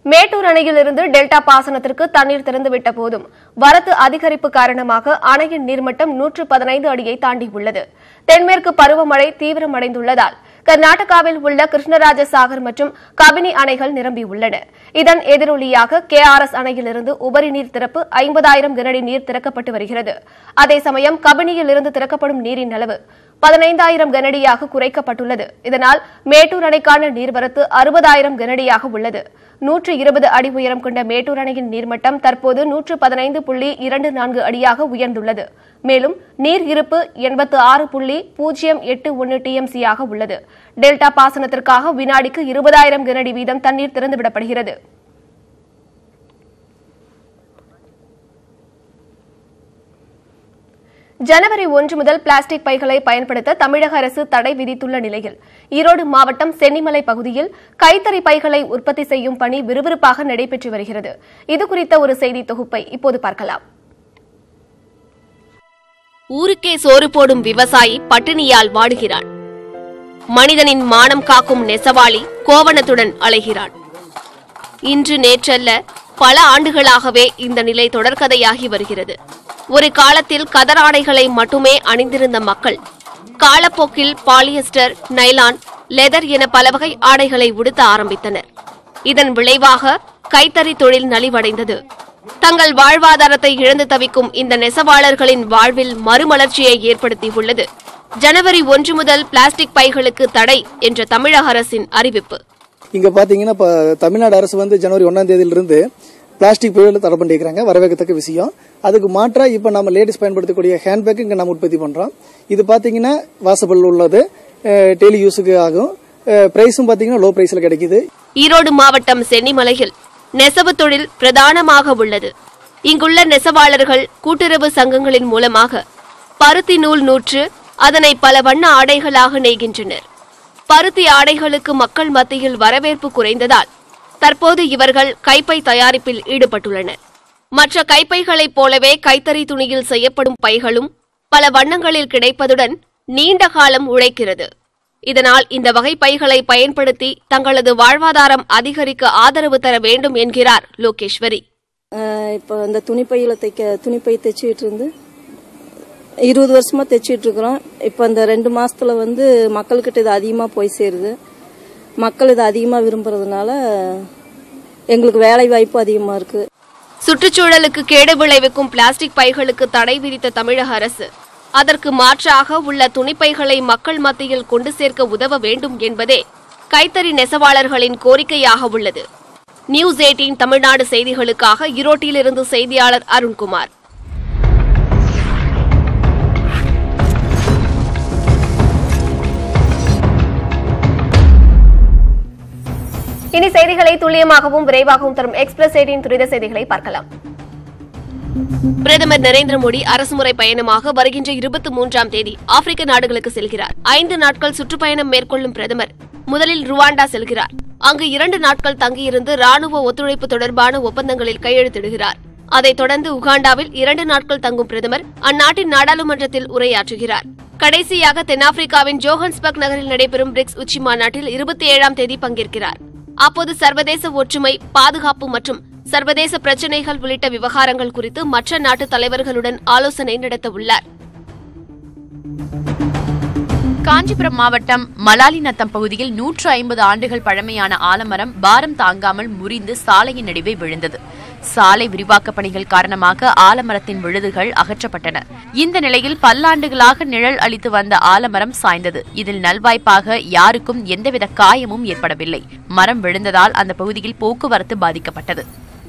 மேட்டூர் அணையிலிருந்து டெல்டா பாசனத்திற்கு தண்ணீர் திறந்துவிட்ட போதும் வரத்து அதிகரிப்பு காரணமாக அணையின் நீர்மட்டம் நூற்று பதினைந்து அடியை தாண்டியுள்ளது தென்மேற்கு பருவமழை தீவிரமடைந்துள்ளதால் கர்நாடகாவில் உள்ள கிருஷ்ணராஜ சாகர் மற்றும் கபினி அணைகள் நிரம்பியுள்ளன இதன் எதிரொலியாக கேஆர்எஸ் அணையிலிருந்து உபரி நீர் திறப்பு ஐம்பதாயிரம் கனஅடி நீர் திறக்கப்பட்டு வருகிறது அதே சமயம் கபினியில் இருந்து திறக்கப்படும் நீரின் அளவு பதினைந்தாயிரம் கனஅடியாக குறைக்கப்பட்டுள்ளது இதனால் மேட்டூர் அணைக்கான நீர்வரத்து அறுபதாயிரம் கனஅடியாக உள்ளது நூற்று இருபது அடி உயரம் கொண்ட மேட்டூர் அணையின் நீர்மட்டம் தற்போது நூற்று பதினைந்து புள்ளி இரண்டு நான்கு அடியாக உயர்ந்துள்ளது மேலும் நீர் இருப்பு எண்பத்து ஆறு புள்ளி பூஜ்ஜியம் எட்டு ஒன்று டிஎம்சியாக உள்ளது டெல்டா பாசனத்திற்காக வினாடிக்கு இருபதாயிரம் கனஅடி வீதம் தண்ணீர் திறந்துவிடப்படுகிறது ஜனவரி ஒன்று முதல் பிளாஸ்டிக் பைகளை பயன்படுத்த தமிழக அரசு தடை விதித்துள்ள நிலையில் ஈரோடு மாவட்டம் சென்னிமலை பகுதியில் கைத்தறி பைகளை உற்பத்தி செய்யும் பணி விறுவிறுப்பாக நடைபெற்று வருகிறது இதுகுறித்த ஒரு செய்தி தொகுப்பை இப்போது பார்க்கலாம் ஊருக்கே சோறு போடும் விவசாயி பட்டினியால் வாடுகிறான் மனிதனின் மானம் காக்கும் நெசவாளி கோவணத்துடன் அலைகிறான் இன்று நேற்றல்ல பல ஆண்டுகளாகவே இந்த நிலை தொடர்கதையாகி வருகிறது ஒரு காலத்தில் கதராடைகளை மட்டுமே அணிந்திருந்த மக்கள் காலப்போக்கில் பாலியஸ்டர் நைலான் லெதர் என பல வகை ஆடைகளை உடுத்த ஆரம்பித்தனர் இதன் விளைவாக கைத்தறி தொழில் நலிவடைந்தது தங்கள் வாழ்வாதாரத்தை இழந்து தவிக்கும் இந்த நெசவாளர்களின் வாழ்வில் மறுமலர்ச்சியை ஏற்படுத்தியுள்ளது ஜனவரி ஒன்று முதல் பிளாஸ்டிக் பைகளுக்கு தடை என்ற தமிழக அரசின் அறிவிப்பு இங்க பாத்தீங்கன்னா இப்ப தமிழ்நாடு அரசு வந்து ஜனவரி ஒன்னாம் தேதியிலிருந்து பிளாஸ்டிக் பொருட்களை தடை பண்ணிக்கிறாங்க வரவேற்கத்தக்க விஷயம் அதுக்கு மாற்றா இப்ப நம்ம லேடிஸ் பயன்படுத்தக்கூடிய ஹேண்ட்பேக் இங்க நம்ம உற்பத்தி பண்றோம் இது பாத்தீங்கன்னா வாசபிள் உள்ளது டெய்லி யூஸுக்கு ஆகும் பிரைஸும் பாத்தீங்கன்னா லோ பிரைஸ்ல கிடைக்குது ஈரோடு மாவட்டம் சென்னிமலையில் நெசவு தொழில் பிரதானமாக உள்ளது இங்குள்ள நெசவாளர்கள் கூட்டுறவு சங்கங்களின் மூலமாக பருத்தி நூல் நூற்று அதனை பல வண்ண ஆடைகளாக நெய்கின்றனர் பருத்தி ஆடைகளுக்கு மக்கள் மத்தியில் வரவேற்பு குறைந்ததால் தற்போது இவர்கள் கைப்பை தயாரிப்பில் ஈடுபட்டுள்ளனர் மற்ற கைப்பைகளைப் போலவே கைத்தறி துணியில் செய்யப்படும் பைகளும் பல வண்ணங்களில் கிடைப்பதுடன் நீண்ட காலம் உழைக்கிறது இதனால் இந்த வகை பைகளை பயன்படுத்தி தங்களது வாழ்வாதாரம் அதிகரிக்க ஆதரவு தர வேண்டும் என்கிறார் லோகேஸ்வரி ஆஹ் இப்போ இந்த துணிப்பையில் தைக்க துணிப்பை தைச்சிட்டு இருந்து இருபது வருஷமா தைச்சிட்டு இருக்கிறோம் இப்போ இந்த ரெண்டு மாசத்துல வந்து மக்கள்கிட்ட இது அதிகமாக போய் சேருது மக்கள் இதை அதிகமாக விரும்புறதுனால எங்களுக்கு வேலை வாய்ப்பு அதிகமாக இருக்கு சுற்றுச்சூழலுக்கு கேடு விளைவிக்கும் பிளாஸ்டிக் பைகளுக்கு தடை விதித்த தமிழக அரசு அதற்கு மாற்றாக உள்ள துணிப்பைகளை மக்கள் மத்தியில் கொண்டு சேர்க்க உதவ வேண்டும் என்பதே கைத்தறி நெசவாளர்களின் கோரிக்கையாக உள்ளது நியூஸ் எயிட்டீன் தமிழ்நாடு செய்திகளுக்காக ஈரோட்டிலிருந்து செய்தியாளர் அருண்குமார் இனி செய்திகளை துல்லியமாகவும் விரைவாகவும் தரும் எக்ஸ்பிரஸ் எயிட்டின் துரித செய்திகளை பார்க்கலாம் பிரதமர் நரேந்திர மோடி அரசுமுறை பயணமாக வருகின்ற இருபத்தி மூன்றாம் தேதி ஆப்பிரிக்க நாடுகளுக்கு செல்கிறார் ஐந்து நாட்கள் சுற்றுப்பயணம் மேற்கொள்ளும் பிரதமர் முதலில் ருவாண்டா செல்கிறார் அங்கு இரண்டு நாட்கள் தங்கியிருந்து ராணுவ ஒத்துழைப்பு தொடர்பான ஒப்பந்தங்களில் கையெழுத்திடுகிறார் அதைத் தொடர்ந்து உகாண்டாவில் இரண்டு நாட்கள் தங்கும் பிரதமர் அந்நாட்டின் நாடாளுமன்றத்தில் உரையாற்றுகிறார் கடைசியாக தென்னாப்பிரிக்காவின் ஜோஹன்ஸ்பர்க் நகரில் நடைபெறும் பிரிக்ஸ் உச்சி மாநாட்டில் இருபத்தி ஏழாம் தேதி பங்கேற்கிறார் அப்போது சர்வதேச ஒற்றுமை பாதுகாப்பு மற்றும் சர்வதேச பிரச்சினைகள் உள்ளிட்ட விவகாரங்கள் குறித்து மற்ற நாட்டு தலைவர்களுடன் ஆலோசனை நடத்த உள்ளார் காஞ்சிபுரம் மாவட்டம் மலாலிநத்தம் பகுதியில் நூற்று ஐம்பது ஆண்டுகள் பழமையான ஆலமரம் பாரம் தாங்காமல் முறிந்து சாலையின் நடுவே விழுந்தது சாலை விரிவாக்கப் பணிகள் காரணமாக ஆலமரத்தின் விழுதுகள் அகற்றப்பட்டன இந்த நிலையில் பல்லாண்டுகளாக நிழல் அளித்து வந்த ஆலமரம் சாய்ந்தது இதில் நல்வாய்ப்பாக யாருக்கும் எந்தவித காயமும் ஏற்படவில்லை மரம் விழுந்ததால் அந்த பகுதியில் போக்குவரத்து பாதிக்கப்பட்டது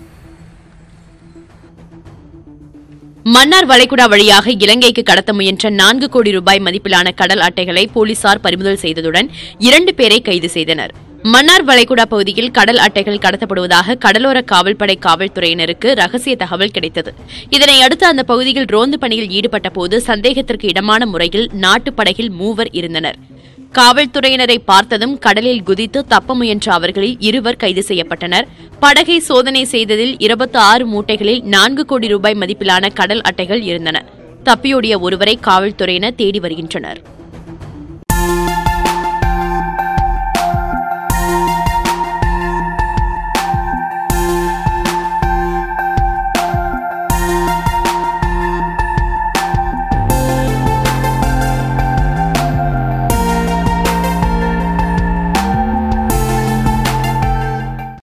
மன்னார் வளைகுடா வழியாக இலங்கைக்கு கடத்த முயன்ற நான்கு கோடி ரூபாய் மதிப்பிலான கடல் அட்டைகளை போலீசார் பறிமுதல் செய்ததுடன் இரண்டு பேரை கைது செய்தனர் மன்னார் வளைகுடா பகுதியில் கடல் அட்டைகள் கடத்தப்படுவதாக கடலோர காவல்படை காவல்துறையினருக்கு ரகசிய தகவல் கிடைத்தது இதனை அடுத்து அந்த பகுதியில் ரோந்து பணியில் ஈடுபட்ட போது சந்தேகத்திற்கு இடமான முறையில் நாட்டுப் படகில் மூவர் இருந்தனர் காவல்துறையினரை பார்த்ததும் கடலில் குதித்து தப்ப முயன்ற அவர்களில் இருவர் கைது செய்யப்பட்டனர் படகை சோதனை செய்ததில் இருபத்தி ஆறு மூட்டைகளில் நான்கு கோடி ரூபாய் மதிப்பிலான கடல் அட்டைகள் இருந்தன தப்பியோடிய ஒருவரை காவல்துறையினர் தேடி வருகின்றனர்